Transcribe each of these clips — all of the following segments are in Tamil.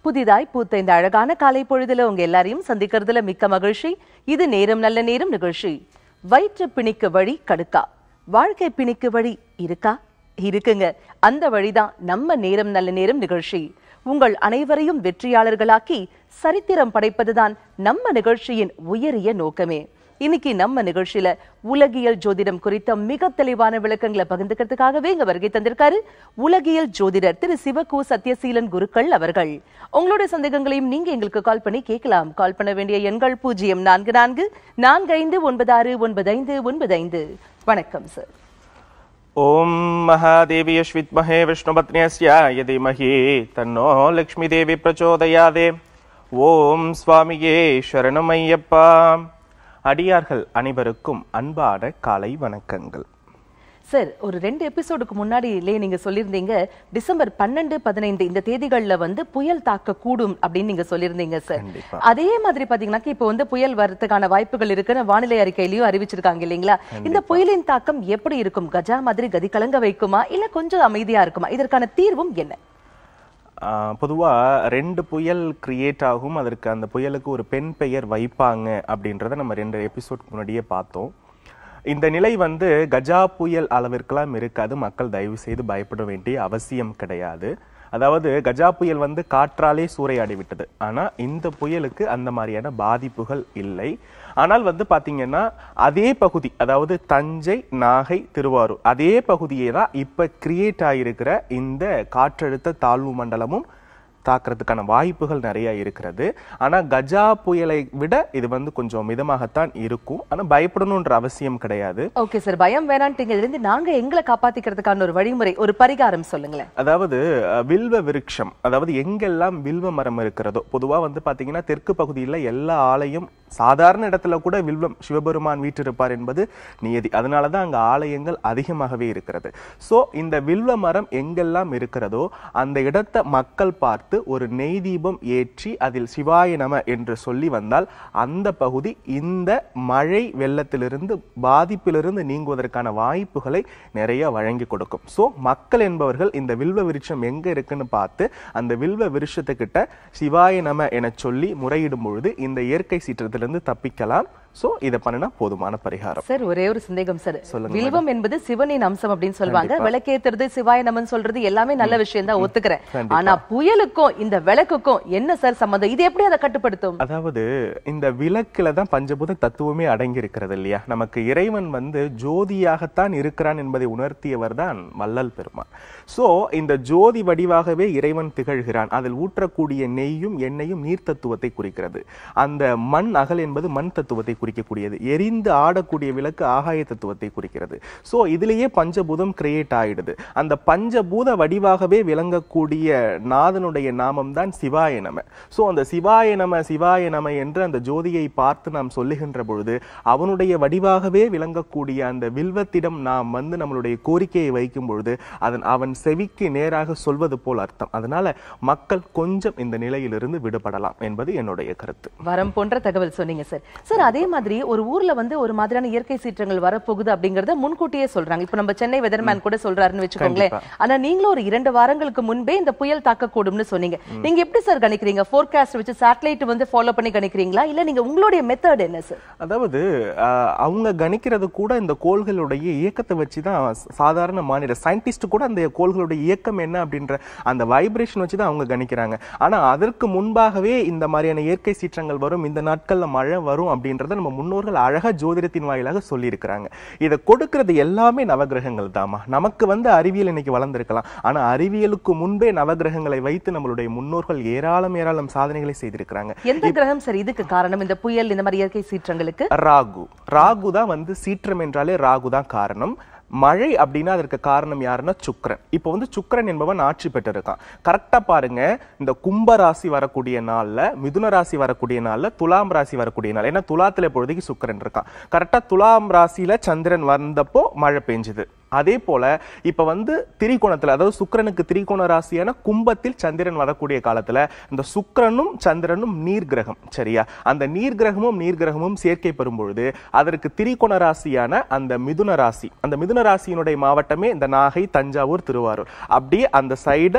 புதிதாய் பூத்த இந்த அழகான காலை பொழுதுல உங்க எல்லாரையும் சந்திக்கிறதுல மிக்க மகிழ்ச்சி இது நேரம் நல்ல நேரம் நிகழ்ச்சி வயிற்று பிணிக்கு வழி கடுக்கா வாழ்க்கை பிணிக்கு வழி இருக்கா இருக்குங்க அந்த வழிதான் நம்ம நேரம் நல்ல நேரம் நிகழ்ச்சி உங்கள் அனைவரையும் வெற்றியாளர்களாக்கி சரித்திரம் படைப்பதுதான் நம்ம நிகழ்ச்சியின் உயரிய நோக்கமே இன்னைக்கு நம்ம நிகழ்ச்சியில உலகியல் ஜோதிடம் குறித்த மிக தெளிவான விளக்கங்களை பகிர்ந்துக்கிறதுக்காகவே இங்க வருகை தந்திருக்காரு உலகியல் ஜோதிடர் திரு சிவகு சத்யசீலன் குருக்கள் அவர்கள் உங்களுடைய சந்தேகங்களையும் நீங்க எங்களுக்கு கால் பண்ணி கேட்கலாம் கால் பண்ண வேண்டிய எண்கள் பூஜ்ஜியம் நான்கு நான்கு நான்கு ஐந்து ஒன்பது ஆறு ஒன்பது ஐந்து ஒன்பது ஐந்து வணக்கம் சார் ॐ महादेवीयश् विद्महे विष्णुपत्न्यस्य यदीमहि तन्नो लक्ष्मीदेवी प्रचोदयादे ஓம் சுவாமியே சரணமையப்பா அடியார்கள் அனைவருக்கும் அன்பான காலை வணக்கங்கள் சார் ஒரு ரெண்டு எபிசோடுக்கு முன்னாடியிலே நீங்க சொல்லியிருந்தீங்க டிசம்பர் பன்னெண்டு பதினைந்து இந்த தேதிகள்ல வந்து புயல் தாக்க கூடும் அப்படின்னு நீங்க சொல்லியிருந்தீங்க சார் கண்டிப்பா. அதே மாதிரி பாத்தீங்கன்னா இப்போ வந்து புயல் வரதுக்கான வாய்ப்புகள் இருக்குன்னு வானிலை அறிக்கையிலயும் அறிவிச்சிருக்காங்க இல்லைங்களா இந்த புயலின் தாக்கம் எப்படி இருக்கும் கஜா மாதிரி கதி கலங்க வைக்குமா இல்ல கொஞ்சம் அமைதியா இருக்குமா இதற்கான தீர்வும் என்ன பொதுவாக ரெண்டு புயல் கிரியேட் ஆகும் அதற்கு அந்த புயலுக்கு ஒரு பெண் பெயர் வைப்பாங்க அப்படின்றத நம்ம ரெண்டு எபிசோட் முன்னாடியே பார்த்தோம் இந்த நிலை வந்து கஜா புயல் அளவிற்கெல்லாம் இருக்காது மக்கள் தயவு செய்து பயப்பட வேண்டிய அவசியம் கிடையாது அதாவது கஜா புயல் வந்து காற்றாலே சூறையாடி விட்டது ஆனா இந்த புயலுக்கு அந்த மாதிரியான பாதிப்புகள் இல்லை ஆனால் வந்து பாத்தீங்கன்னா அதே பகுதி அதாவது தஞ்சை நாகை திருவாரூர் அதே பகுதியே தான் இப்ப கிரியேட் ஆகியிருக்கிற இந்த காற்றழுத்த தாழ்வு மண்டலமும் தாக்குறதுக்கான வாய்ப்புகள் நிறைய இருக்கிறது ஆனா கஜா புயலை விட இது வந்து கொஞ்சம் மிதமாகத்தான் இருக்கும் ஆனா பயப்படணுன்ற அவசியம் கிடையாது ஓகே சார் பயம் வேணான்ட்டீங்க இதுல இருந்து நாங்க எங்களை காப்பாத்திக்கிறதுக்கான ஒரு வழிமுறை ஒரு பரிகாரம் சொல்லுங்களேன் அதாவது அஹ், வில்வ விருட்சம் அதாவது எங்கெல்லாம் வில்வ மரம் இருக்கிறதோ பொதுவா வந்து பாத்தீங்கன்னா தெற்கு பகுதியில் எல்லா ஆலயம் சாதாரண இடத்துல கூட வில்வம் சிவபெருமான் வீற்றிருப்பார் என்பது நியதி அதனால தான் அங்க ஆலயங்கள் அதிகமாகவே இருக்கிறது சோ இந்த வில்வ மரம் எங்கெல்லாம் இருக்கிறதோ அந்த இடத்தை மக்கள் பார்த்து ஒரு நெய் தீபம் ஏற்றி அதில் சிவாய நம என்று சொல்லி வந்தால் அந்த பகுதி இந்த மழை வெள்ளத்திலிருந்து பாதிப்பிலிருந்து நீங்குவதற்கான வாய்ப்புகளை நிறைய வழங்கி கொடுக்கும் சோ மக்கள் என்பவர்கள் இந்த வில்வ விருட்சம் எங்க இருக்குன்னு பார்த்து அந்த வில்வ விருட்சத்துக்கிட்ட சிவாய நம என சொல்லி முறையிடும் பொழுது இந்த இயற்கை சீற்றத்திலிருந்து தப்பிக்கலாம் சோ இதை பண்ணினா போதுமான பரிகாரம் சார் ஒரே ஒரு சந்தேகம் சார் சொல்லுங்க வில்வம் என்பது சிவனின் அம்சம் அப்படின்னு சொல்லுவாங்க விளக்கேத்துறது சிவாய நமன் சொல்றது எல்லாமே நல்ல விஷயம் தான் ஒத்துக்கிறேன் கண்டிப்பா. ஆனா புயலுக்கும் இந்த விளக்குக்கும் என்ன சார் சம்பந்தம் இது எப்படி அதை கட்டுப்படுத்தும் அதாவது இந்த விளக்குல தான் பஞ்சபூத தத்துவமே அடங்கி இருக்கிறது இல்லையா நமக்கு இறைவன் வந்து ஜோதியாகத்தான் இருக்கிறான் என்பதை உணர்த்தியவர் தான் வள்ளல் பெருமான் சோ இந்த ஜோதி வடிவாகவே இறைவன் திகழ்கிறான் அதில் ஊற்றக்கூடிய நெய்யும் எண்ணெயும் நீர் தத்துவத்தை குறிக்கிறது அந்த மண் அகல் என்பது மண் தத்துவத்தை குறிக்கக்கூடியது எரிந்து ஆடக்கூடிய விளக்கு ஆகாய தத்துவத்தை குறிக்கிறது சோ இதுலயே பஞ்சபூதம் கிரியேட் ஆயிடுது அந்த பஞ்சபூத வடிவாகவே விளங்கக்கூடிய நாதனுடைய நாமம் தான் சிவாய நம சோ அந்த சிவாய நம சிவாய நம என்று அந்த ஜோதியை பார்த்து நாம் சொல்லுகின்ற பொழுது அவனுடைய வடிவாகவே விளங்கக்கூடிய அந்த வில்வத்திடம் நாம் வந்து நம்மளுடைய கோரிக்கையை வைக்கும் பொழுது அதன் அவன் செவிக்கு நேராக சொல்வது போல் அர்த்தம் அதனால மக்கள் கொஞ்சம் இந்த நிலையிலிருந்து விடுபடலாம் என்பது என்னுடைய கருத்து வரம் போன்ற தகவல் சொன்னீங்க சார் சார் அதே மாதிரி ஒரு ஊர்ல வந்து ஒரு மாதிரியான இயற்கை சீற்றங்கள் வரப்போகுது அப்படிங்கறத முன்கூட்டியே சொல்றாங்க இப்ப நம்ம சென்னை வெதர்மேன் கூட சொல்றாருன்னு வச்சுக்கோங்களேன் ஆனா நீங்களும் ஒரு இரண்டு வாரங்களுக்கு முன்பே இந்த புயல் தாக்கக்கூடும்னு சொன்னீங்க நீங்க எப்படி சார் கணிக்கிறீங்க ஃபோர்காஸ்ட் வச்சு சேட்டலைட் வந்து ஃபாலோ பண்ணி கணிக்கிறீங்களா இல்ல நீங்க உங்களுடைய மெத்தட் என்ன சார் அதாவது ஆஹ், அவங்க கணிக்கிறது கூட இந்த கோள்களுடைய இயக்கத்தை வச்சு தான் சாதாரண மாநில சயின்டிஸ்ட் கூட அந்த கோள்களுடைய இயக்கம் என்ன அப்படின்ற அந்த வைப்ரேஷன் வச்சு தான் அவங்க கணிக்கிறாங்க ஆனா அதற்கு முன்பாகவே இந்த மாதிரியான இயற்கை சீற்றங்கள் வரும் இந்த நாட்கள்ல மழை வரும் அப்படின்றத நம்ம முன்னோர்கள் அழகா ஜோதிடத்தின் வாயிலாக சொல்லியிருக்கிறாங்க இதை கொடுக்கிறது எல்லாமே நவகிரகங்கள் தாமா நமக்கு வந்து அறிவியல் இன்னைக்கு வளர்ந்திருக்கலாம் ஆனா அறிவியலுக்கு முன்பே நவகிரகங்களை வைத்து நம்மளுடைய முன்னோர்கள் ஏராளம் ஏராளம் சாதனைகளை செய்திருக்கிறாங்க எந்த கிரகம் சார் இதுக்கு காரணம் இந்த புயல் இந்த மாதிரி இயற்கை சீற்றங்களுக்கு ராகு ராகு தான் வந்து சீற்றம் என்றாலே ராகு தான் காரணம் மழை அப்படின்னா அதற்கு காரணம் யாருன்னா சுக்கிரன் இப்போ வந்து சுக்கிரன் என்பவன் ஆட்சி பெற்றிருக்கான் கரெக்டா பாருங்க இந்த கும்ப ராசி வரக்கூடிய நாள்ல மிதுன ராசி வரக்கூடிய நாள்ல துலாம் ராசி வரக்கூடிய நாள் ஏன்னா துலாத்துல இப்பொழுதைக்கு சுக்கிரன் இருக்கான் கரெக்டா துலாம் ராசியில சந்திரன் வந்தப்போ மழை பெஞ்சுது அதே போல இப்ப வந்து திரிகோணத்துல அதாவது சுக்கிரனுக்கு திரிகோண ராசியான கும்பத்தில் சந்திரன் வரக்கூடிய காலத்துல இந்த சுக்கிரனும் சந்திரனும் நீர் கிரகம் சரியா அந்த நீர் கிரகமும் நீர் கிரகமும் சேர்க்கை பெறும் பொழுது அதற்கு திரிகோண ராசியான அந்த மிதுன ராசி அந்த மிதுன ராசியினுடைய மாவட்டமே இந்த நாகை தஞ்சாவூர் திருவாரூர் அப்படியே அந்த சைட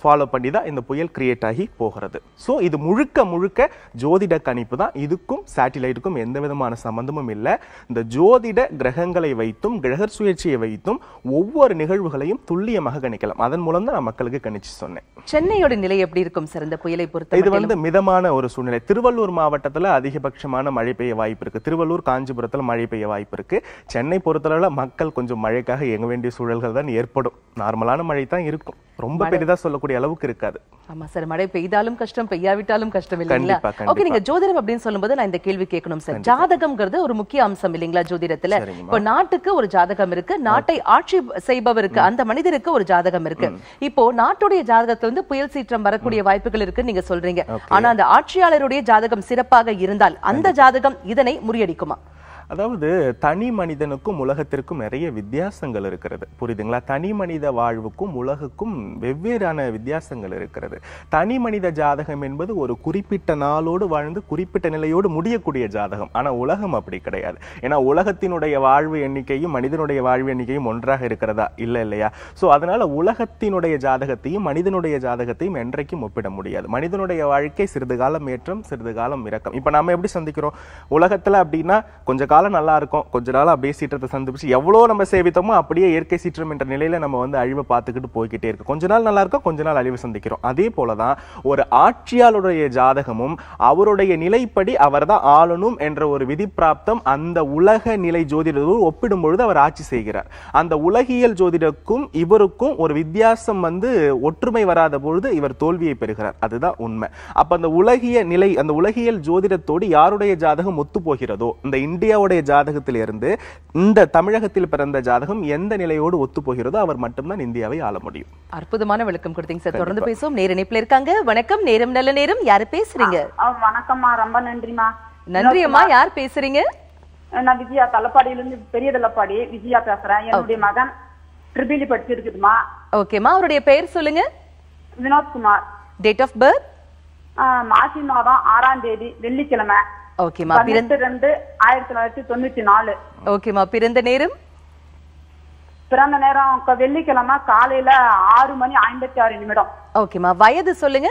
ஃபாலோ பண்ணி தான் இந்த புயல் கிரியேட் ஆகி போகிறது ஸோ இது முழுக்க முழுக்க ஜோதிட கணிப்பு தான் இதுக்கும் சேட்டிலைட்டுக்கும் எந்த விதமான சம்பந்தமும் இல்லை இந்த ஜோதிட கிரகங்களை வைத்தும் கிரக சுழற்சியை வைத்தும் ஒவ்வொரு நிகழ்வுகளையும் துல்லியமாக கணிக்கலாம் அதன் மூலம் தான் நான் மக்களுக்கு கணிச்சு சொன்னேன் சென்னையோட நிலை எப்படி இருக்கும் சார் இந்த புயலை பொறுத்த இது வந்து மிதமான ஒரு சூழ்நிலை திருவள்ளூர் மாவட்டத்துல அதிகபட்சமான மழை பெய்ய வாய்ப்பு இருக்கு திருவள்ளூர் காஞ்சிபுரத்துல மழை பெய்ய வாய்ப்பு இருக்கு சென்னை பொறுத்தளவுல மக்கள் கொஞ்சம் மழைக்காக இயங்க வேண்டிய சூழல்கள் தான் ஏற்படும் நார்மலான மழை தான் இருக்கும் ரொம்ப பெரிதா சொல்லக்கூடிய அளவுக்கு இருக்காது ஆமா சார் மழை பெய்தாலும் கஷ்டம் பெய்யாவிட்டாலும் கஷ்டம் இல்லைங்களா கண்டிப்பா, கண்டிப்பா. ஓகே நீங்க ஜோதிடம் அப்படின்னு சொல்லும்போது நான் இந்த கேள்வி கேட்கணும் சார் ஜாதகம்ங்கிறது ஒரு முக்கிய அம்சம் இல்லைங்களா ஜோதிடத்துல சரிங்கம்மா. இப்போ நாட்டுக்கு ஒரு ஜாதகம் இருக்கு நாட்டை ஆட்சி செய்பவருக்கு அந்த மனிதருக்கு ஒரு ஜாதகம் இருக்கு இப்போ நாட்டுடைய ஜாதகத்துல வந்து புயல் சீற்றம் வரக்கூடிய வாய்ப்புகள் இருக்கு நீங்க சொல்றீங்க ஆனா அந்த ஆட்சியாளருடைய ஜாதகம் சிறப்பாக இருந்தால் அந்த ஜாதகம் இதனை முறியடிக்குமா அதாவது தனி மனிதனுக்கும் உலகத்திற்கும் நிறைய வித்தியாசங்கள் இருக்கிறது புரியுதுங்களா தனி மனித வாழ்வுக்கும் உலகுக்கும் வெவ்வேறான வித்தியாசங்கள் இருக்கிறது தனி மனித ஜாதகம் என்பது ஒரு குறிப்பிட்ட நாளோடு வாழ்ந்து குறிப்பிட்ட நிலையோடு முடியக்கூடிய ஜாதகம் ஆனா உலகம் அப்படி கிடையாது ஏன்னா உலகத்தினுடைய வாழ்வு எண்ணிக்கையும் மனிதனுடைய வாழ்வு எண்ணிக்கையும் ஒன்றாக இருக்கிறதா இல்ல இல்லையா சோ அதனால உலகத்தினுடைய ஜாதகத்தையும் மனிதனுடைய ஜாதகத்தையும் என்றைக்கும் ஒப்பிட முடியாது மனிதனுடைய வாழ்க்கை சிறிது காலம் ஏற்றம் சிறிது காலம் இறக்கம் இப்ப நாம எப்படி சந்திக்கிறோம் உலகத்துல அப்படின்னா கொஞ்ச காலம் நல்லா இருக்கும் கொஞ்ச நாள் அப்படியே சீற்றத்தை சந்திச்சு எவ்வளவு நம்ம சேவித்தோமோ அப்படியே இயற்கை சீற்றம் என்ற நிலையில நம்ம வந்து அழிவை பார்த்துக்கிட்டு போய்க்கிட்டே இருக்கு கொஞ்ச நாள் நல்லா இருக்கும் கொஞ்ச நாள் அழிவு சந்திக்கிறோம் அதே போலதான் ஒரு ஆட்சியாளருடைய ஜாதகமும் அவருடைய நிலைப்படி அவர்தான் ஆளணும் என்ற ஒரு விதி பிராப்தம் அந்த உலக நிலை ஜோதிடரோடு ஒப்பிடும் பொழுது அவர் ஆட்சி செய்கிறார் அந்த உலகியல் ஜோதிடருக்கும் இவருக்கும் ஒரு வித்தியாசம் வந்து ஒற்றுமை வராத பொழுது இவர் தோல்வியை பெறுகிறார் அதுதான் உண்மை அப்ப அந்த உலகிய நிலை அந்த உலகியல் ஜோதிடத்தோடு யாருடைய ஜாதகம் ஒத்து போகிறதோ இந்த இந்தியாவுடைய ஜாதகத்திலிருந்து இந்த தமிழகத்தில் பிறந்த ஜாதகம் எந்த நிலையோடு ஒத்து போகிறதோ அவர் மட்டும்தான் இந்தியாவை ஆள முடியும் அற்புதமான விளக்கம் கொடுத்தீங்க சார் தொடர்ந்து பேசுவோம் நேர இணைப்புல இருக்காங்க வணக்கம் நேரம் நல்ல நேரம் யாரு பேசுறீங்க ஆ, வணக்கம்மா ரொம்ப நன்றிம்மா நன்றி அம்மா யார் பேசுறீங்க நான் விஜயா தலப்பாடியில இருந்து பெரிய தலப்பாடி விஜயா பேசுறேன் என்னுடைய மகன் ட்ரிபிளி படிச்சிருக்குதுமா ஓகேம்மா அவருடைய பெயர் சொல்லுங்க வினோத்குமார் டேட் ஆஃப் பர்த் ஆ, மாசி மாதம் ஆறாம் தேதி வெள்ளிக்கிழமை ஓகேம்மா பிறந்த பன்னெண்டு ரெண்டு ஆயிரத்தி தொள்ளாயிரத்தி தொண்ணூத்தி நாலு ஓகேம்மா பிறந்த நேரம் பிறந்த நேரம் க- வெள்ளிக்கிழமை காலையில ஆறு மணி ஐம்பத்தி ஆறு நிமிடம் ஓகேம்மா வயது சொல்லுங்க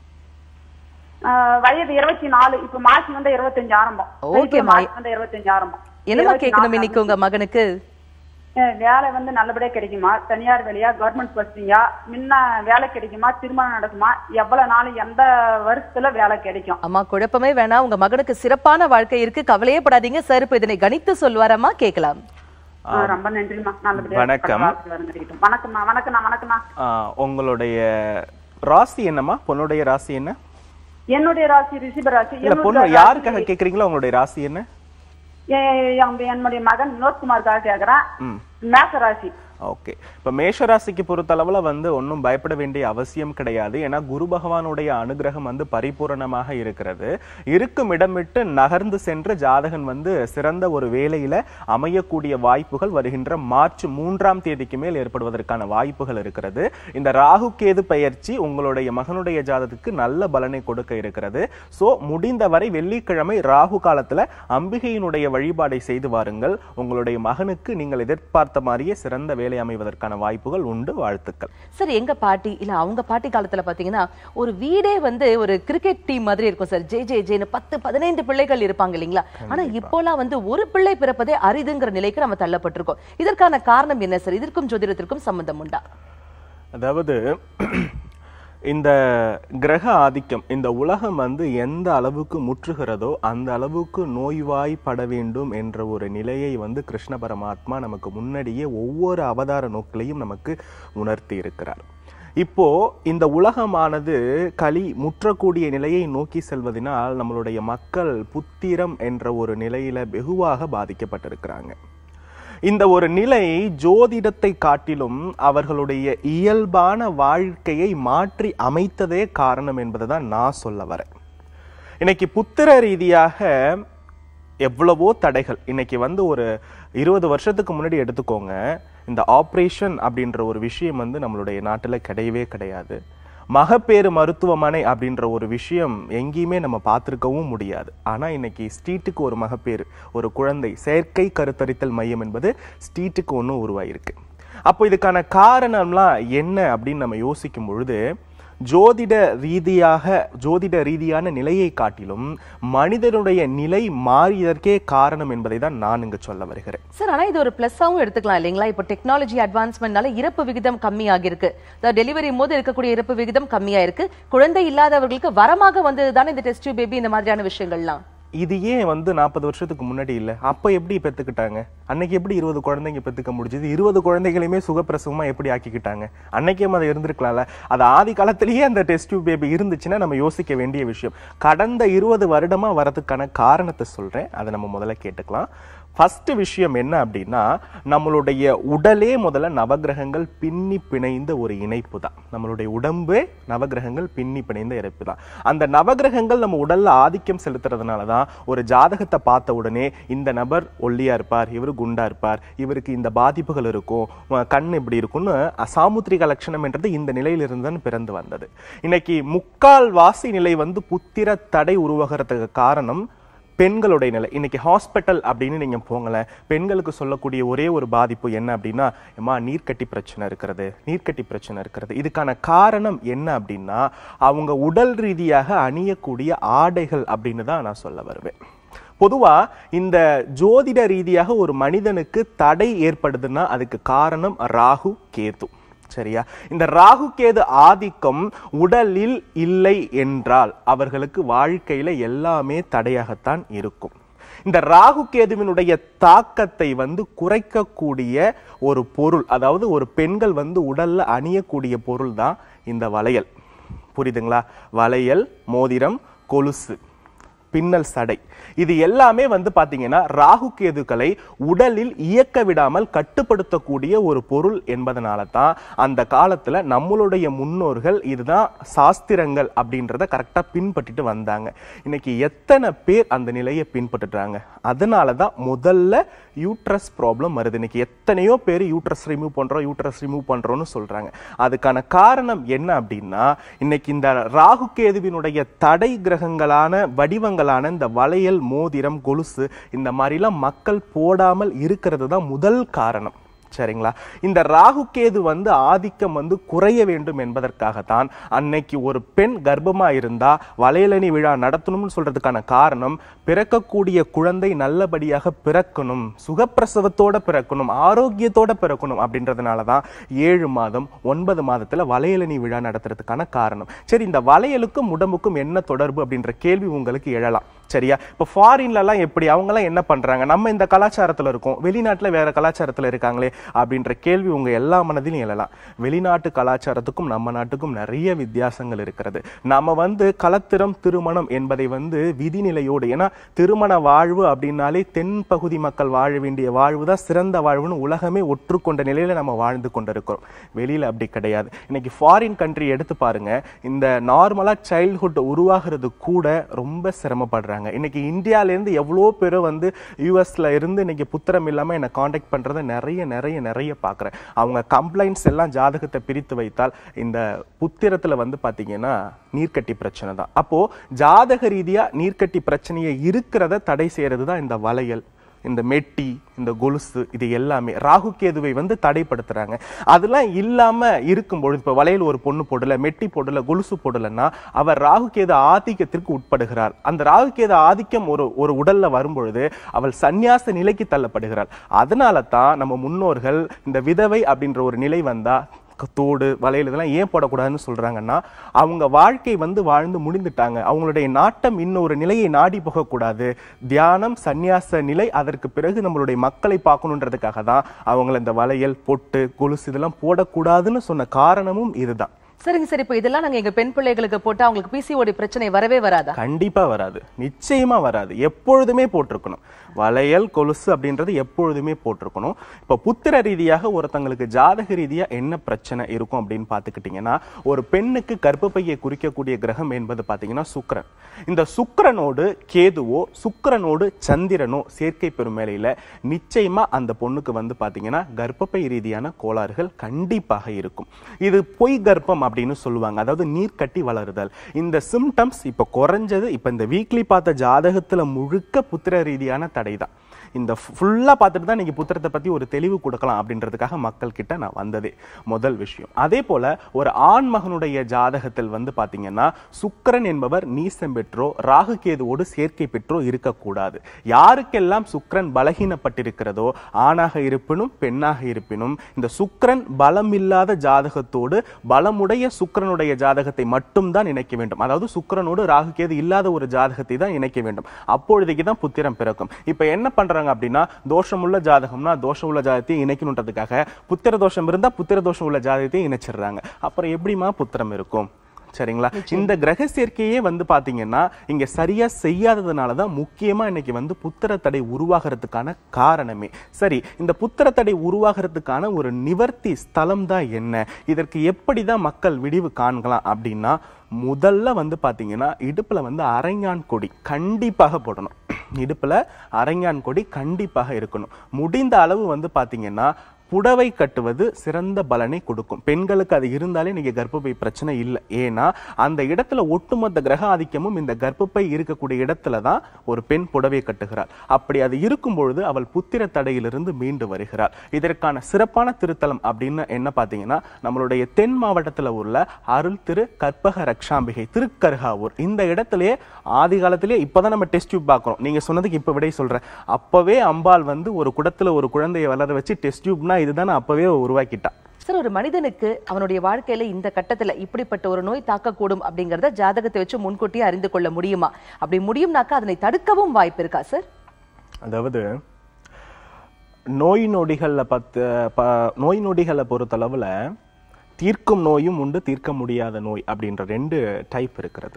ஆ, வயது இருபத்தி நாலு இப்ப மாசி வந்து இருபத்தஞ்சு ஆரம்பம் ஓகேம்மா. மாசி வந்து இருபத்தஞ்சு ஆரம்பம் என்னம்மா இருபத்தி கேட்கணும் நாலு இன்னைக்கு உங்க மகனுக்கு அஹ் வேலை வந்து நல்லபடியா கிடைக்குமா தனியார் வேலையா கவர்மெண்ட் போஸ்டிங்கா முன்ன வேலை கிடைக்குமா திருமணம் நடக்குமா எவ்வளவு நாள் எந்த வருஷத்துல வேலை கிடைக்கும் அம்மா குழப்பமே வேணாம் உங்க மகனுக்கு சிறப்பான வாழ்க்கை இருக்கு கவலையே படாதீங்க சார் இப்ப இதனை கணித்து சொல்வாரம்மா கேட்கலாம் அஹ் ரொம்ப நன்றிமா நல்லபடியா வணக்கம். பரவாயில்ல, இருக்கட்டும். வணக்கம்மா வணக்கம்ண்ணா வணக்கம்ண்ணா ஆஹ் உங்களுடைய ராசி என்னம்மா பொண்ணுடைய ராசி என்ன என்னுடைய ராசி ரிஷிப ராசி இல்ல என்னுடைய பொண்ணு ராசி- யாருக்காக கேக்குறீங்களோ உங்களுடைய ராசி என்ன எ- என்- என்னுடைய மகன் வினோத்குமாருக்காக கேக்குறேன் ம் மேச ராசி ஓகே இப்ப மேஷராசிக்கு பொறுத்தளவுல வந்து ஒன்றும் பயப்பட வேண்டிய அவசியம் கிடையாது ஏன்னா குரு பகவானுடைய அனுகிரகம் வந்து பரிபூரணமாக இருக்கிறது இருக்கும் இடம் விட்டு நகர்ந்து சென்று ஜாதகன் வந்து சிறந்த ஒரு வேலையில அமையக்கூடிய வாய்ப்புகள் வருகின்ற மார்ச் மூன்றாம் தேதிக்கு மேல் ஏற்படுவதற்கான வாய்ப்புகள் இருக்கிறது இந்த ராகு கேது பெயர்ச்சி உங்களுடைய மகனுடைய ஜாதகத்துக்கு நல்ல பலனை கொடுக்க இருக்கிறது சோ முடிந்தவரை வெள்ளிக்கிழமை ராகு காலத்துல அம்பிகையினுடைய வழிபாடை செய்து வாருங்கள் உங்களுடைய மகனுக்கு நீங்கள் எதிர்பார்த்த மாதிரியே சிறந்த வேலை அமைவதற்கான வாய்ப்புகள் உண்டு வாழ்த்துக்கள் சார் எங்க பாட்டி இல்ல அவங்க பாட்டி காலத்துல பாத்தீங்கன்னா ஒரு வீடே வந்து ஒரு கிரிக்கெட் டீம் மாதிரி இருக்கும் சார் ஜே ஜே ஜேன்னு பத்து பதினைந்து பிள்ளைகள் இருப்பாங்க இல்லைங்களா ஆனா இப்போலாம் வந்து ஒரு பிள்ளை பிறப்பதே அரிதுங்கிற நிலைக்கு நம்ம தள்ளப்பட்டிருக்கோம் இதற்கான காரணம் என்ன சார் இதற்கும் ஜோதிடத்திற்கும் சம்பந்தம் உண்டா அதாவது இந்த கிரக ஆதிக்கம் இந்த உலகம் வந்து எந்த அளவுக்கு முற்றுகிறதோ அந்த அளவுக்கு நோய்வாய்ப்பட வேண்டும் என்ற ஒரு நிலையை வந்து கிருஷ்ண பரமாத்மா நமக்கு முன்னாடியே ஒவ்வொரு அவதார நோக்கிலையும் நமக்கு உணர்த்தி இருக்கிறார் இப்போ இந்த உலகமானது களி முற்றக்கூடிய நிலையை நோக்கி செல்வதனால் நம்மளுடைய மக்கள் புத்திரம் என்ற ஒரு நிலையில வெகுவாக பாதிக்கப்பட்டிருக்கிறாங்க இந்த ஒரு நிலை ஜோதிடத்தை காட்டிலும் அவர்களுடைய இயல்பான வாழ்க்கையை மாற்றி அமைத்ததே காரணம் என்பதை தான் நான் சொல்ல வரேன் இன்னைக்கு புத்திர ரீதியாக எவ்வளவோ தடைகள் இன்னைக்கு வந்து ஒரு இருபது வருஷத்துக்கு முன்னாடி எடுத்துக்கோங்க இந்த ஆப்ரேஷன் அப்படின்ற ஒரு விஷயம் வந்து நம்மளுடைய நாட்டில் கிடையவே கிடையாது மகப்பேறு மருத்துவமனை அப்படின்ற ஒரு விஷயம் எங்கேயுமே நம்ம பார்த்துருக்கவும் முடியாது ஆனால் இன்னைக்கு ஸ்ட்ரீட்டுக்கு ஒரு மகப்பேறு ஒரு குழந்தை செயற்கை கருத்தரித்தல் மையம் என்பது ஸ்ட்ரீட்டுக்கு ஒன்று உருவாயிருக்கு அப்போ இதுக்கான காரணம்லாம் என்ன அப்படின்னு நம்ம யோசிக்கும் பொழுது ஜோதிட ரீதியாக ஜோதிட ரீதியான நிலையை காட்டிலும் மனிதனுடைய நிலை மாறியதற்கே காரணம் என்பதை தான் நான் இங்கு சொல்ல வருகிறேன் சார் ஆனா இது ஒரு பிளஸ்ஸாவும் எடுத்துக்கலாம் இல்லைங்களா இப்போ டெக்னாலஜி அட்வான்ஸ்மெண்ட்னால இறப்பு விகிதம் கம்மியாகி இருக்கு டெலிவரி போது இருக்கக்கூடிய இறப்பு விகிதம் கம்மியா இருக்கு குழந்தை இல்லாதவர்களுக்கு வரமாக வந்தது தானே இந்த டெஸ்ட் பேபி இந்த மாதிரியான விஷயங்கள்லாம் இது ஏன் வந்து நாற்பது வருஷத்துக்கு முன்னாடி இல்ல அப்ப எப்படி பெத்துக்கிட்டாங்க அன்னைக்கு எப்படி இருபது குழந்தைங்க பெத்துக்க முடிஞ்சது இருபது குழந்தைகளையுமே சுகப்பிரசவமா எப்படி ஆக்கிக்கிட்டாங்க அன்னைக்கே அது இருந்திருக்கலாம்ல அது ஆதி காலத்திலேயே அந்த டெஸ்ட் பேபி இருந்துச்சுன்னா நம்ம யோசிக்க வேண்டிய விஷயம் கடந்த இருபது வருடமா வரதுக்கான காரணத்தை சொல்றேன் அதை நம்ம முதல்ல கேட்டுக்கலாம் ஃபர்ஸ்ட் விஷயம் என்ன அப்படின்னா நம்மளுடைய உடலே முதல்ல நவகிரகங்கள் பின்னி பிணைந்த ஒரு இணைப்பு தான் நம்மளுடைய உடம்பே நவகிரகங்கள் பின்னி பிணைந்த இணைப்பு தான் அந்த நவகிரகங்கள் நம்ம உடல்ல ஆதிக்கம் செலுத்துறதுனால தான் ஒரு ஜாதகத்தை பார்த்த உடனே இந்த நபர் ஒல்லியா இருப்பார் இவர் குண்டா இருப்பார் இவருக்கு இந்த பாதிப்புகள் இருக்கும் அஹ் கண் இப்படி இருக்கும்னு சாமுத்திரிக லட்சணம் என்றது இந்த நிலையிலிருந்து தான் பிறந்து வந்தது இன்னைக்கு முக்கால் வாசி நிலை வந்து புத்திர தடை உருவாகிறதுக்கு காரணம் பெண்களுடைய நிலை இன்னைக்கு ஹாஸ்பிட்டல் அப்படின்னு நீங்க போங்களேன் பெண்களுக்கு சொல்லக்கூடிய ஒரே ஒரு பாதிப்பு என்ன அப்படின்னா ஏமா நீர்க்கட்டி பிரச்சனை இருக்கிறது நீர்க்கட்டி பிரச்சனை இருக்கிறது இதுக்கான காரணம் என்ன அப்படின்னா அவங்க உடல் ரீதியாக அணியக்கூடிய ஆடைகள் அப்படின்னு தான் நான் சொல்ல வருவேன் பொதுவா இந்த ஜோதிட ரீதியாக ஒரு மனிதனுக்கு தடை ஏற்படுதுன்னா அதுக்கு காரணம் ராகு கேது சரியா இந்த ராகு கேது ஆதிக்கம் உடலில் இல்லை என்றால் அவர்களுக்கு வாழ்க்கையில எல்லாமே தடையாகத்தான் இருக்கும் இந்த ராகு கேதுவினுடைய தாக்கத்தை வந்து குறைக்கக்கூடிய ஒரு பொருள் அதாவது ஒரு பெண்கள் வந்து உடல்ல அணியக்கூடிய பொருள் தான் இந்த வளையல் புரியுதுங்களா வளையல் மோதிரம் கொலுசு பின்னல் சடை இது எல்லாமே வந்து பாத்தீங்கன்னா ராகு கேதுக்களை உடலில் இயக்க விடாமல் கட்டுப்படுத்தக்கூடிய ஒரு பொருள் என்பதனால தான் அந்த காலத்துல நம்மளுடைய முன்னோர்கள் இதுதான் சாஸ்திரங்கள் அப்படின்றத கரெக்டா பின்பற்றிட்டு வந்தாங்க இன்னைக்கு எத்தனை பேர் அந்த நிலையை பின்பற்றுறாங்க அதனால தான் முதல்ல யூட்ரஸ் ப்ராப்ளம் வருது இன்னைக்கு எத்தனையோ பேர் யூட்ரஸ் ரிமூவ் பண்றோம் யூட்ரஸ் ரிமூவ் பண்றோம்னு சொல்றாங்க அதுக்கான காரணம் என்ன அப்படின்னா இன்னைக்கு இந்த ராகு கேதுவினுடைய தடை கிரகங்களான வடிவங்களான இந்த வளையல் மோதிரம் கொலுசு இந்த மாதிரிலாம் மக்கள் போடாமல் இருக்கிறது தான் முதல் காரணம் சரிங்களா இந்த ராகு கேது வந்து ஆதிக்கம் வந்து குறைய வேண்டும் என்பதற்காகத்தான் அன்னைக்கு ஒரு பெண் கர்ப்பமா இருந்தா வளையலணி விழா நடத்தணும்னு சொல்றதுக்கான காரணம் பிறக்கக்கூடிய குழந்தை நல்லபடியாக பிறக்கணும் சுகப்பிரசவத்தோட பிறக்கணும் ஆரோக்கியத்தோட பிறக்கணும் அப்படின்றதுனால தான் ஏழு மாதம் ஒன்பது மாதத்துல வளையலணி விழா நடத்துறதுக்கான காரணம் சரி இந்த வளையலுக்கும் உடம்புக்கும் என்ன தொடர்பு அப்படின்ற கேள்வி உங்களுக்கு எழலாம் சரியா இப்போ ஃபாரின்ல எல்லாம் எப்படி அவங்க எல்லாம் என்ன பண்றாங்க நம்ம இந்த கலாச்சாரத்துல இருக்கோம் வெளிநாட்டுல வேற கலாச்சாரத்துல இருக்காங்களே அப்படின்ற கேள்வி உங்க எல்லா மனதிலும் எழலாம் வெளிநாட்டு கலாச்சாரத்துக்கும் நம்ம நாட்டுக்கும் நிறைய வித்தியாசங்கள் இருக்கிறது நாம வந்து கலத்திரம் திருமணம் என்பதை வந்து விதிநிலையோடு ஏன்னா திருமண வாழ்வு அப்படின்னாலே தென் பகுதி மக்கள் வாழ வேண்டிய வாழ்வு தான் சிறந்த வாழ்வுன்னு உலகமே ஒற்றுக்கொண்ட நிலையில நம்ம வாழ்ந்து கொண்டிருக்கிறோம் வெளியில அப்படி கிடையாது இன்னைக்கு ஃபாரின் கண்ட்ரி எடுத்து பாருங்க இந்த நார்மலா சைல்ட்ஹுட் உருவாகிறது கூட ரொம்ப சிரமப்படுறாங்க இன்னைக்கு இந்தியால இருந்து எவ்வளோ பேர் வந்து யூஎஸ்ல இருந்து இன்னைக்கு புத்திரம் இல்லாம என்னை காண்டாக்ட் பண்றதை நிறைய நிறைய நிறைய பார்க்குறேன் அவங்க கம்ப்ளைண்ட்ஸ் எல்லாம் ஜாதகத்தை பிரித்து வைத்தால் இந்த புத்திரத்துல வந்து பாத்தீங்கன்னா நீர்க்கட்டி பிரச்சனை தான் அப்போ ஜாதக ரீதியா நீர்க்கட்டி பிரச்சனையை இருக்கிறத தடை செய்யறது தான் இந்த வளையல் இந்த மெட்டி இந்த கொலுசு இது எல்லாமே ராகு கேதுவை வந்து தடைப்படுத்துறாங்க அதெல்லாம் இல்லாம இருக்கும் பொழுது இப்ப வளையல் ஒரு பொண்ணு போடல மெட்டி போடல கொலுசு போடலன்னா அவர் ராகு கேது ஆதிக்கத்திற்கு உட்படுகிறார் அந்த ராகு கேது ஆதிக்கம் ஒரு ஒரு உடல்ல வரும்பொழுது அவள் சந்நியாச நிலைக்கு தள்ளப்படுகிறாள் அதனால தான் நம்ம முன்னோர்கள் இந்த விதவை அப்படின்ற ஒரு நிலை வந்தா தோடு வளையல் இதெல்லாம் ஏன் போடக்கூடாதுன்னு சொல்றாங்கன்னா அவங்க வாழ்க்கை வந்து வாழ்ந்து முடிந்துட்டாங்க அவங்களுடைய நாட்டம் இன்னொரு நிலையை நாடி போகக்கூடாது தியானம் சந்நியாச நிலை அதற்கு பிறகு நம்மளுடைய மக்களை பார்க்கணுன்றதுக்காக தான் அவங்கள இந்த வளையல் பொட்டு கொலுசு இதெல்லாம் போடக்கூடாதுன்னு சொன்ன காரணமும் இதுதான் சரிங்க சரி இப்போ இதெல்லாம் நாங்க எங்க பெண் பிள்ளைகளுக்கு போட்டா அவங்களுக்கு பிசிஓடி பிரச்சனை வரவே வராதா கண்டிப்பா வராது நிச்சயமா வராது எப்பொழுதுமே போட்டிருக்கணும் வளையல் கொலுசு அப்படின்றது எப்பொழுதுமே போட்டிருக்கணும் இப்போ புத்திர ரீதியாக ஒருத்தங்களுக்கு ஜாதக ரீதியா என்ன பிரச்சனை இருக்கும் அப்படின்னு பார்த்துக்கிட்டிங்கன்னா ஒரு பெண்ணுக்கு கர்ப்பப்பையை குறிக்கக்கூடிய கிரகம் என்பது பார்த்தீங்கன்னா சுக்கிரன் இந்த சுக்கிரனோடு கேதுவோ சுக்கிரனோடு சந்திரனோ சேர்க்கை பெறும் வேளையில நிச்சயமா அந்த பொண்ணுக்கு வந்து பார்த்தீங்கன்னா கர்ப்பப்பை ரீதியான கோளாறுகள் கண்டிப்பாக இருக்கும் இது பொய் கர்ப்பம் அப்படின்னு சொல்லுவாங்க அதாவது நீர் கட்டி வளருதல் இந்த சிம்டம்ஸ் இப்ப குறைஞ்சது இப்ப இந்த வீக்லி பார்த்த ஜாதகத்துல முழுக்க புத்திர ரீதியான தடை தான் இந்த ஃபுல்லா பார்த்துட்டு தான் இன்னைக்கு புத்திரத்தை பத்தி ஒரு தெளிவு கொடுக்கலாம் அப்படின்றதுக்காக மக்கள் கிட்ட நான் வந்ததே முதல் விஷயம் அதே போல ஒரு ஆண் மகனுடைய ஜாதகத்தில் வந்து பாத்தீங்கன்னா சுக்கிரன் என்பவர் நீசம் பெற்றோ ராகு கேதுவோடு சேர்க்கை பெற்றோ இருக்கக்கூடாது யாருக்கெல்லாம் சுக்கிரன் பலகீனப்பட்டிருக்கிறதோ ஆணாக இருப்பினும் பெண்ணாக இருப்பினும் இந்த சுக்கிரன் பலம் இல்லாத ஜாதகத்தோடு பலமுடைய சுக்கிரனுடைய ஜாதகத்தை மட்டும்தான் இணைக்க வேண்டும் அதாவது சுக்கிரனோடு ராகு கேது இல்லாத ஒரு ஜாதகத்தை தான் இணைக்க வேண்டும் அப்பொழுதைக்கு தான் புத்திரம் பிறக்கும் இப்ப என்ன பண்றாங்க அப்படின்னா தோஷமுள்ள ஜாதகம்னா தோஷம் உள்ள ஜாதகத்தை இணைக்கணுன்றதுக்காக புத்திர தோஷம் இருந்தா புத்திர தோஷம் உள்ள ஜாதகத்தை இணைச்சிடுறாங்க அப்புறம் எப்படிமா புத்திரம் இருக்கும் சரிங்களா இந்த கிரக சேர்க்கையே வந்து பாத்தீங்கன்னா இங்க சரியா செய்யாததுனால தான் முக்கியமா இன்னைக்கு வந்து புத்திர தடை உருவாகிறதுக்கான காரணமே சரி இந்த புத்திர தடை உருவாகிறதுக்கான ஒரு நிவர்த்தி ஸ்தலம் தான் என்ன இதற்கு எப்படி தான் மக்கள் விடிவு காண்கலாம் அப்படின்னா முதல்ல வந்து பாத்தீங்கன்னா இடுப்புல வந்து அரைஞான் கொடி கண்டிப்பாக போடணும் இடுப்புல அரைஞான் கொடி கண்டிப்பாக இருக்கணும் முடிந்த அளவு வந்து பாத்தீங்கன்னா புடவை கட்டுவது சிறந்த பலனை கொடுக்கும் பெண்களுக்கு அது இருந்தாலே நீங்க கர்ப்பப்பை பிரச்சனை இல்லை ஏன்னா அந்த இடத்துல ஒட்டுமொத்த கிரக ஆதிக்கமும் இந்த கர்ப்பப்பை இருக்கக்கூடிய இடத்துல தான் ஒரு பெண் புடவை கட்டுகிறாள் அப்படி அது இருக்கும் பொழுது அவள் புத்திர தடையிலிருந்து மீண்டு வருகிறாள் இதற்கான சிறப்பான திருத்தலம் அப்படின்னு என்ன பாத்தீங்கன்னா நம்மளுடைய தென் மாவட்டத்துல உள்ள அருள் திரு கற்பக ரக்ஷாம்பிகை திருக்கருகாவூர் இந்த இடத்திலேயே ஆதி காலத்திலே இப்பதான் நம்ம டெஸ்ட் டியூப் பார்க்கிறோம் நீங்க சொன்னதுக்கு இப்ப விடை சொல்றேன் அப்பவே அம்பாள் வந்து ஒரு குடத்துல ஒரு குழந்தையை வளர வச்சு டெஸ்ட் டியூப்னா இதுதான் அப்பவே உருவாக்கிட்டா சார் ஒரு மனிதனுக்கு அவனுடைய வாழ்க்கையில இந்த கட்டத்துல இப்படிப்பட்ட ஒரு நோய் தாக்கக்கூடும் அப்படிங்கறத ஜாதகத்தை வச்சு முன்கூட்டியே அறிந்து கொள்ள முடியுமா அப்படி முடியும்னாக்கா அதனை தடுக்கவும் வாய்ப்பு இருக்கா சார் அதாவது நோய் நொடிகள்ல பத்து ப- நோய் நொடிகளை பொறுத்தளவுல தீர்க்கும் நோயும் உண்டு தீர்க்க முடியாத நோய் அப்படின்ற ரெண்டு டைப் இருக்கிறது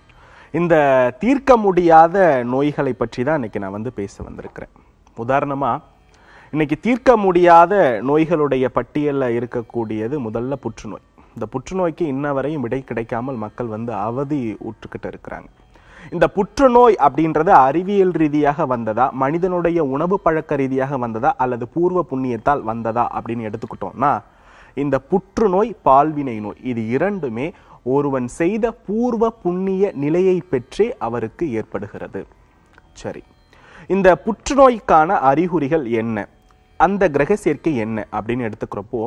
இந்த தீர்க்க முடியாத நோய்களை பற்றி தான் இன்னைக்கு நான் வந்து பேச வந்திருக்கிறேன் உதாரணமா இன்னைக்கு தீர்க்க முடியாத நோய்களுடைய பட்டியல்ல இருக்கக்கூடியது முதல்ல புற்றுநோய் இந்த புற்றுநோய்க்கு இன்ன வரையும் விடை கிடைக்காமல் மக்கள் வந்து அவதி உற்றுக்கிட்டு இருக்கிறாங்க இந்த புற்றுநோய் அப்படின்றது அறிவியல் ரீதியாக வந்ததா மனிதனுடைய உணவு பழக்க ரீதியாக வந்ததா அல்லது பூர்வ புண்ணியத்தால் வந்ததா அப்படின்னு எடுத்துக்கிட்டோம்னா இந்த புற்றுநோய் பால்வினை நோய் இது இரண்டுமே ஒருவன் செய்த பூர்வ புண்ணிய நிலையை பெற்றே அவருக்கு ஏற்படுகிறது சரி இந்த புற்றுநோய்க்கான அறிகுறிகள் என்ன அந்த கிரக சேர்க்கை என்ன அப்படின்னு எடுத்துக்கிறப்போ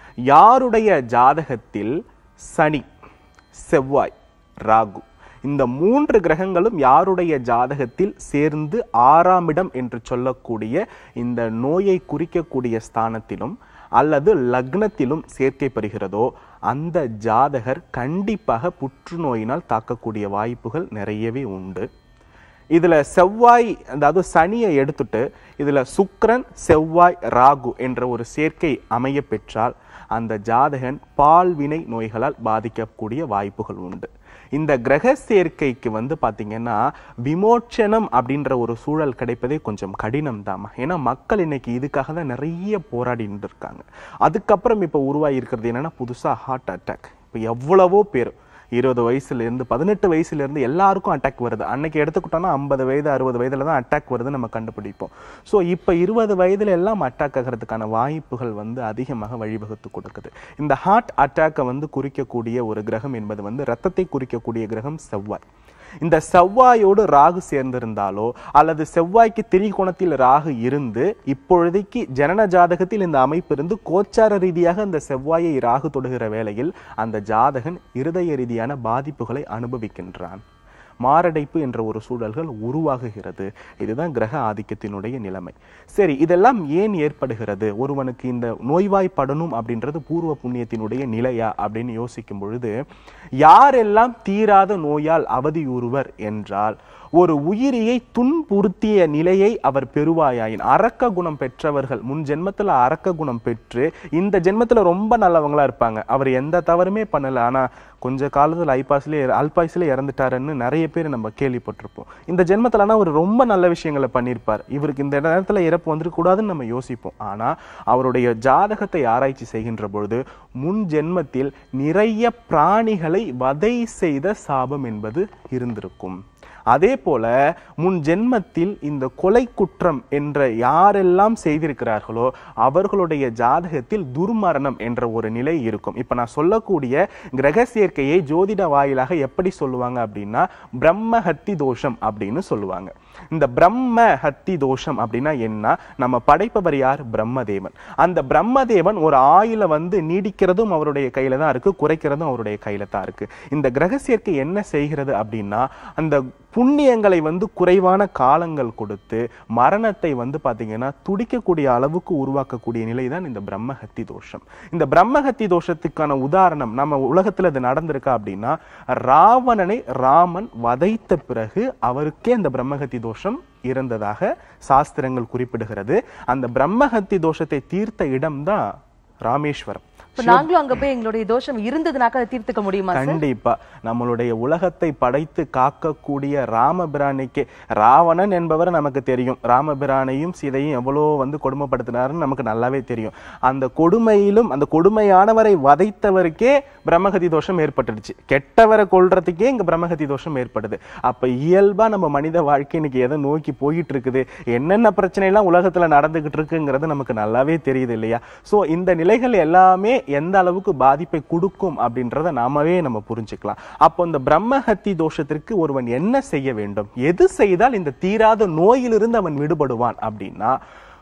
யாருடைய ஜாதகத்தில் சனி செவ்வாய் ராகு இந்த மூன்று கிரகங்களும் யாருடைய ஜாதகத்தில் சேர்ந்து ஆறாம் இடம் என்று சொல்லக்கூடிய இந்த நோயை குறிக்கக்கூடிய ஸ்தானத்திலும் அல்லது லக்னத்திலும் சேர்க்கை பெறுகிறதோ அந்த ஜாதகர் கண்டிப்பாக புற்றுநோயினால் தாக்கக்கூடிய வாய்ப்புகள் நிறையவே உண்டு இதுல செவ்வாய் அதாவது சனியை எடுத்துட்டு இதுல சுக்கிரன் செவ்வாய் ராகு என்ற ஒரு சேர்க்கை அமைய பெற்றால் அந்த ஜாதகன் பால்வினை நோய்களால் பாதிக்கக்கூடிய வாய்ப்புகள் உண்டு இந்த கிரக சேர்க்கைக்கு வந்து பாத்தீங்கன்னா விமோச்சனம் அப்படின்ற ஒரு சூழல் கிடைப்பதே கொஞ்சம் கடினம் தாமா ஏன்னா மக்கள் இன்னைக்கு இதுக்காக தான் நிறைய போராடிட்டு இருக்காங்க அதுக்கப்புறம் இப்போ உருவாகி இருக்கிறது என்னன்னா புதுசா ஹார்ட் அட்டாக் இப்போ எவ்வளவோ பேர் இருபது வயசுல இருந்து பதினெட்டு வயசுல இருந்து எல்லாருக்கும் அட்டாக் வருது அன்னைக்கு எடுத்துக்கிட்டோம்னா ஐம்பது வயது அறுபது வயதுல தான் அட்டாக் வருது நம்ம கண்டுபிடிப்போம் ஸோ இப்போ இருபது வயதுல எல்லாம் அட்டாக் ஆகிறதுக்கான வாய்ப்புகள் வந்து அதிகமாக வழிவகுத்து கொடுக்குது இந்த ஹார்ட் அட்டாக்கை வந்து குறிக்கக்கூடிய ஒரு கிரகம் என்பது வந்து ரத்தத்தை குறிக்கக்கூடிய கிரகம் செவ்வாய் இந்த செவ்வாயோடு ராகு சேர்ந்திருந்தாலோ அல்லது செவ்வாய்க்கு திரிகோணத்தில் ராகு இருந்து இப்பொழுதைக்கு ஜனன ஜாதகத்தில் இந்த அமைப்பு இருந்து கோச்சார ரீதியாக அந்த செவ்வாயை ராகு தொடுகிற வேளையில் அந்த ஜாதகன் இருதய ரீதியான பாதிப்புகளை அனுபவிக்கின்றான் மாரடைப்பு என்ற ஒரு சூழல்கள் உருவாகுகிறது இதுதான் கிரக ஆதிக்கத்தினுடைய நிலைமை சரி இதெல்லாம் ஏன் ஏற்படுகிறது ஒருவனுக்கு இந்த நோய்வாய்ப்படணும் அப்படின்றது பூர்வ புண்ணியத்தினுடைய நிலையா அப்படின்னு யோசிக்கும் பொழுது யாரெல்லாம் தீராத நோயால் அவதியுறுவர் என்றால் ஒரு உயிரியை துன்புறுத்திய நிலையை அவர் பெறுவாயாயின் அரக்க குணம் பெற்றவர்கள் முன் ஜென்மத்துல அரக்க குணம் பெற்று இந்த ஜென்மத்துல ரொம்ப நல்லவங்களா இருப்பாங்க அவர் எந்த தவறுமே பண்ணல ஆனா கொஞ்ச காலத்துல ஐபாஸ்லயே அல்பாயுஸ்ல இறந்துட்டாருன்னு நிறைய பேர் நம்ம கேள்விப்பட்டிருப்போம் இந்த ஜென்மத்துல ஆனா அவர் ரொம்ப நல்ல விஷயங்களை பண்ணியிருப்பார் இவருக்கு இந்த நேரத்துல இறப்பு வந்துடக்கூடாதுன்னு நம்ம யோசிப்போம் ஆனா அவருடைய ஜாதகத்தை ஆராய்ச்சி செய்கின்ற பொழுது முன் ஜென்மத்தில் நிறைய பிராணிகளை வதை செய்த சாபம் என்பது இருந்திருக்கும் அதே போல முன் ஜென்மத்தில் இந்த கொலை குற்றம் என்ற யாரெல்லாம் செய்திருக்கிறார்களோ அவர்களுடைய ஜாதகத்தில் துர்மரணம் என்ற ஒரு நிலை இருக்கும் இப்ப நான் சொல்லக்கூடிய கிரக சேர்க்கையை ஜோதிட வாயிலாக எப்படி சொல்லுவாங்க அப்படின்னா பிரம்மஹத்தி தோஷம் அப்படின்னு சொல்லுவாங்க இந்த பிரம்ம ஹத்தி தோஷம் அப்படின்னா என்ன நம்ம படைப்பவர் யார் பிரம்மதேவன் அந்த பிரம்மதேவன் ஒரு ஆயுள வந்து நீடிக்கிறதும் அவருடைய கையில தான் இருக்கு குறைக்கிறதும் அவருடைய கையில தான் இருக்கு இந்த கிரக சேர்க்கை என்ன செய்கிறது அப்படின்னா அந்த புண்ணியங்களை வந்து குறைவான காலங்கள் கொடுத்து மரணத்தை வந்து பாத்தீங்கன்னா துடிக்கக்கூடிய அளவுக்கு உருவாக்கக்கூடிய நிலை தான் இந்த பிரம்மஹத்தி தோஷம் இந்த பிரம்மஹத்தி தோஷத்துக்கான உதாரணம் நம்ம உலகத்துல இது நடந்திருக்கா அப்படின்னா ராவணனை ராமன் வதைத்த பிறகு அவருக்கே இந்த பிரம்மஹத்தி தோஷம் இருந்ததாக சாஸ்திரங்கள் குறிப்பிடுகிறது அந்த பிரம்மஹத்தி தோஷத்தை தீர்த்த இடம்தான் ராமேஸ்வரம் இப்ப நாங்களும் அங்க போய் எங்களுடைய தோஷம் இருந்ததுனாக்க அதை தீர்த்துக்க முடியுமா சார் கண்டிப்பா நம்மளுடைய உலகத்தை படைத்து காக்கக்கூடிய ராமபிரானிக்கு ராவணன் என்பவர் நமக்கு தெரியும் ராமபிரானையும் சீதையும் எவ்வளோ வந்து கொடுமைப்படுத்தினாருன்னு நமக்கு நல்லாவே தெரியும் அந்த கொடுமையிலும் அந்த கொடுமையானவரை வதைத்தவருக்கே பிரம்மகதி தோஷம் ஏற்பட்டுடுச்சு கெட்டவரை கொல்றதுக்கே இங்க பிரம்மகதி தோஷம் ஏற்படுது அப்ப இயல்பா நம்ம மனித வாழ்க்கை இன்னைக்கு எதை நோக்கி போயிட்டு இருக்குது என்னென்ன பிரச்சனை எல்லாம் உலகத்துல நடந்துகிட்டு இருக்குங்கிறது நமக்கு நல்லாவே தெரியுது இல்லையா சோ இந்த நிலைகள் எல்லாமே எந்த அளவுக்கு பாதிப்பை கொடுக்கும் அப்படின்றத நாமவே நம்ம புரிஞ்சுக்கலாம் அப்போ இந்த பிரம்மஹத்தி தோஷத்திற்கு ஒருவன் என்ன செய்ய வேண்டும் எது செய்தால் இந்த தீராத நோயிலிருந்து அவன் விடுபடுவான் அப்படின்னா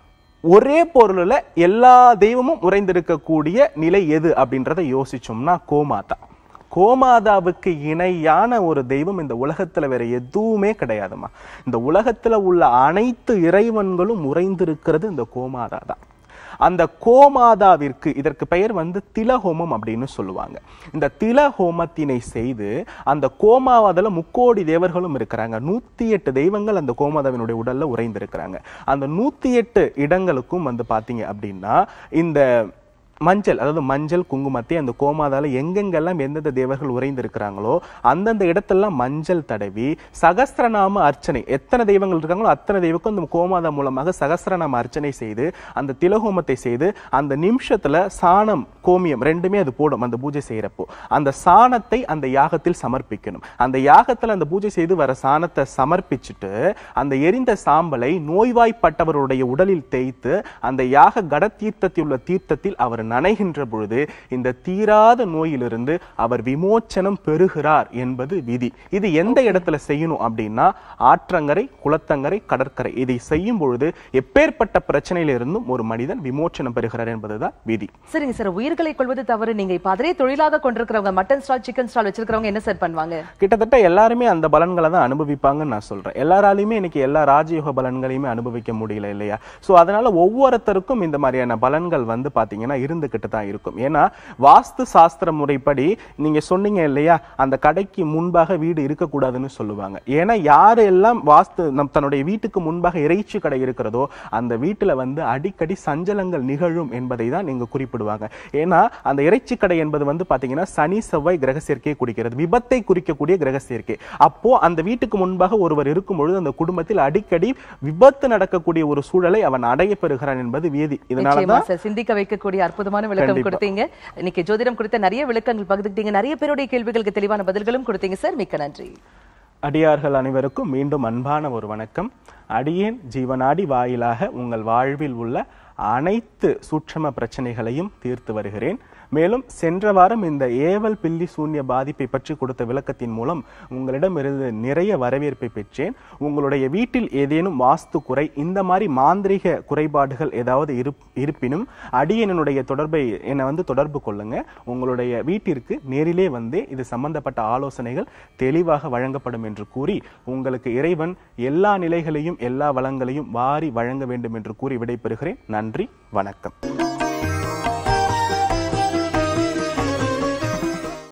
ஒரே பொருள்ல எல்லா தெய்வமும் உறைந்திருக்கக்கூடிய நிலை எது அப்படின்றத யோசிச்சோம்னா கோமாதா கோமாதாவுக்கு இணையான ஒரு தெய்வம் இந்த உலகத்துல வேற எதுவுமே கிடையாதுமா இந்த உலகத்துல உள்ள அனைத்து இறைவன்களும் உறைந்திருக்கிறது இந்த கோமாதா தான் அந்த கோமாதாவிற்கு இதற்கு பெயர் வந்து திலஹோமம் அப்படின்னு சொல்லுவாங்க இந்த திலஹோமத்தினை செய்து அந்த கோமாவாதல முக்கோடி தேவர்களும் இருக்கிறாங்க நூத்தி எட்டு தெய்வங்கள் அந்த கோமாதாவினுடைய உடல்ல உறைந்திருக்கிறாங்க அந்த நூத்தி எட்டு இடங்களுக்கும் வந்து பாத்தீங்க அப்படின்னா இந்த மஞ்சள் அதாவது மஞ்சள் குங்குமத்தை அந்த கோமாதால எங்கெங்கெல்லாம் எந்தெந்த தேவர்கள் உறைந்திருக்கிறாங்களோ அந்தந்த இடத்தெல்லாம் மஞ்சள் தடவி சகஸ்ரநாம அர்ச்சனை எத்தனை தெய்வங்கள் இருக்காங்களோ அத்தனை தெய்வக்கும் அந்த கோமாதா மூலமாக சகஸ்ரநாம அர்ச்சனை செய்து அந்த திலஹோமத்தை செய்து அந்த நிமிஷத்துல சாணம் கோமியம் ரெண்டுமே அது போடும் அந்த பூஜை செய்யறப்போ அந்த சாணத்தை அந்த யாகத்தில் சமர்ப்பிக்கணும் அந்த யாகத்துல அந்த பூஜை செய்து வர சாணத்தை சமர்ப்பிச்சுட்டு அந்த எரிந்த சாம்பலை நோய்வாய்ப்பட்டவருடைய உடலில் தேய்த்து அந்த யாக கட தீர்த்தத்தில் உள்ள தீர்த்தத்தில் அவர் நனைகின்ற பொழுது இந்த தீராத நோயிலிருந்து அவர் விமோச்சனம் பெறுகிறார் என்பது விதி இது எந்த இடத்துல செய்யணும் அப்படின்னா ஆற்றங்கரை குளத்தங்கரை கடற்கரை இதை செய்யும் பொழுது எப்பேற்பட்ட பிரச்சனையிலிருந்தும் ஒரு மனிதன் விமோச்சனம் பெறுகிறார் என்பதுதான் விதி சரிங்க சார் உயிர்களை கொள்வது தவறு நீங்க இப்ப அதே தொழிலாக கொண்டிருக்கிறவங்க மட்டன் ஸ்டால் சிக்கன் ஸ்டால் வச்சிருக்கிறவங்க என்ன சார் பண்ணுவாங்க கிட்டத்தட்ட எல்லாருமே அந்த பலன்களை தான் அனுபவிப்பாங்கன்னு நான் சொல்றேன் எல்லாராலையுமே இன்னைக்கு எல்லா ராஜயோக பலன்களையுமே அனுபவிக்க முடியல இல்லையா சோ அதனால ஒவ்வொருத்தருக்கும் இந்த மாதிரியான பலன்கள் வந்து பாத்தீங்கன்னா இருந்துகிட்டு தான் இருக்கும் ஏன்னா வாஸ்து சாஸ்திர முறைப்படி நீங்க சொன்னீங்க இல்லையா அந்த கடைக்கு முன்பாக வீடு இருக்கக்கூடாதுன்னு சொல்லுவாங்க ஏன்னா யாரு எல்லாம் வாஸ்து நம் தன்னுடைய வீட்டுக்கு முன்பாக இறைச்சி கடை இருக்கிறதோ அந்த வீட்டுல வந்து அடிக்கடி சஞ்சலங்கள் நிகழும் என்பதை தான் நீங்க குறிப்பிடுவாங்க ஏன்னா அந்த இறைச்சி கடை என்பது வந்து பாத்தீங்கன்னா சனி செவ்வாய் கிரக சேர்க்கையை குறிக்கிறது விபத்தை குறிக்கக்கூடிய கிரக சேர்க்கை அப்போ அந்த வீட்டுக்கு முன்பாக ஒருவர் இருக்கும் பொழுது அந்த குடும்பத்தில் அடிக்கடி விபத்து நடக்கக்கூடிய ஒரு சூழலை அவன் அடைய பெறுகிறான் என்பது விதி நிச்சயமா இதனாலதான் சார் சிந்திக்க வைக்கக்கூடிய அற்புதமான விளக்கம் கண்டிப்பா. கொடுத்தீங்க இன்னைக்கு ஜோதிடம் குறித்த நிறைய விளக்கங்கள் பகிர்ந்துக்கிட்டீங்க நிறைய பேருடைய கேள்விகளுக்கு தெளிவான பதில்களும் கொடுத்தீங்க சார் மிக்க நன்றி அடியார்கள் அனைவருக்கும் மீண்டும் அன்பான ஒரு வணக்கம் அடியேன் ஜீவனாடி வாயிலாக உங்கள் வாழ்வில் உள்ள அனைத்து சூட்சம பிரச்சனைகளையும் தீர்த்து வருகிறேன் மேலும் சென்ற வாரம் இந்த ஏவல் பில்லி சூன்ய பாதிப்பை பற்றி கொடுத்த விளக்கத்தின் மூலம் உங்களிடமிருந்து நிறைய வரவேற்பை பெற்றேன் உங்களுடைய வீட்டில் ஏதேனும் வாஸ்து குறை இந்த மாதிரி மாந்திரிக குறைபாடுகள் ஏதாவது இருப்- இருப்பினும் அடியனுடைய தொடர்பை என்னை வந்து தொடர்பு கொள்ளுங்க உங்களுடைய வீட்டிற்கு நேரிலே வந்து இது சம்பந்தப்பட்ட ஆலோசனைகள் தெளிவாக வழங்கப்படும் என்று கூறி உங்களுக்கு இறைவன் எல்லா நிலைகளையும் எல்லா வளங்களையும் வாரி வழங்க வேண்டும் என்று கூறி விடைபெறுகிறேன் நன்றி வணக்கம்